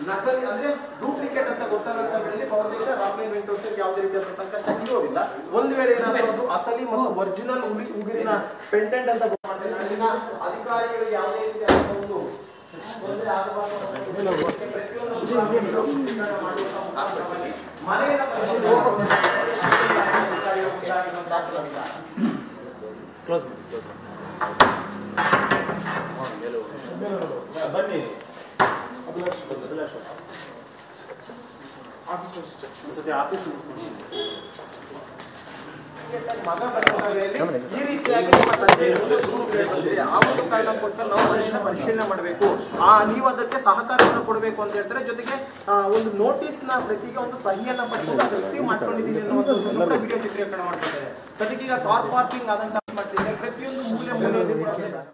ನಕಲಿ ಅಂದ್ರೆ ಡೂಪ್ಲಿಕೇಟ್ ಅಂತ ಗೊತ್ತಾದಂತ ವೇಳೆಯಲ್ಲಿ ಬಹುತೇಕ ರಾಮ್ಲೈನ್ ವೆಂಕಟೇಶ್ವರ್ ಯಾವುದೇ ರೀತಿಯಾದ ಸಂಕಷ್ಟ ಇರೋದಿಲ್ಲ ಒಂದು ವೇಳೆ ಏನಾದರೂ ಅದು ಅಸಲಿ ಮತ್ತು ಒರಿಜಿನಲ್ ಉಗುರಿನ ಪೆಂಡೆಂಟ್ ಅಂತ ಗೊತ್ತಾಗ್ತದೆ ನಾಳಿನ ಅಧಿಕಾರಿಗಳು ಯಾವುದೇ ರೀತಿಯಾದ ಒಂದು ತೊಂದರೆ ಆಗಬಾರದು ಅಂತ ಪ್ರತಿಯೊಂದು ಸ್ವೀಕಾರ ಮಾಡುವಂತ ಮುಖಾಂತರವಾಗಿ ಮನೆಯನ್ನ ಪರಿಶೀಲನೆ ಮಾಡುವಂತ ಅಧಿಕಾರಿಗಳು ಮುಂದಾಗಿರುವಂತಹದ್ದು ನಮಗೆ. ಬನ್ನಿ ಒಂದ್ಸತಿ ಆಫೀಸ್ ಮಗ ಬಂದ ವೇಳೆಯಲ್ಲಿ ಈ ರೀತಿಯಾಗಿ ನಿಮ್ಮ ತಂದೆ ಒಂದು ದೂರು ಕೇಳಿದ್ರೆ ಆ ಒಂದು ಕಾರಣಕ್ಕೋಸ್ಕರ ನಾವು ಮನೆಯನ್ನ ಪರಿಶೀಲನೆ ಮಾಡಬೇಕು ಆ ನೀವು ಅದಕ್ಕೆ ಸಹಕಾರವನ್ನು ಕೊಡಬೇಕು ಅಂತ ಹೇಳ್ತಾರೆ ಜೊತೆಗೆ ಆ, ಒಂದು ನೋಟಿಸ್ ನ ಪ್ರತಿಗೆ ಒಂದು ಸಹಿಯನ್ನ ಪಡೆದು ಅದು ರಿಸೀವ್ ಮಾಡ್ಕೊಂಡಿದ್ದೀನಿ ಅನ್ನೋ ಒಂದು ವಿಡಿಯೋ ಚಿತ್ರೀಕರಣ ಮಾಡ್ತಿದ್ದಾರೆ ಸದ್ಯಕ್ಕೆ ಈಗ ಕಾರ್ ಪಾರ್ಕಿಂಗ್ ಆದಂತ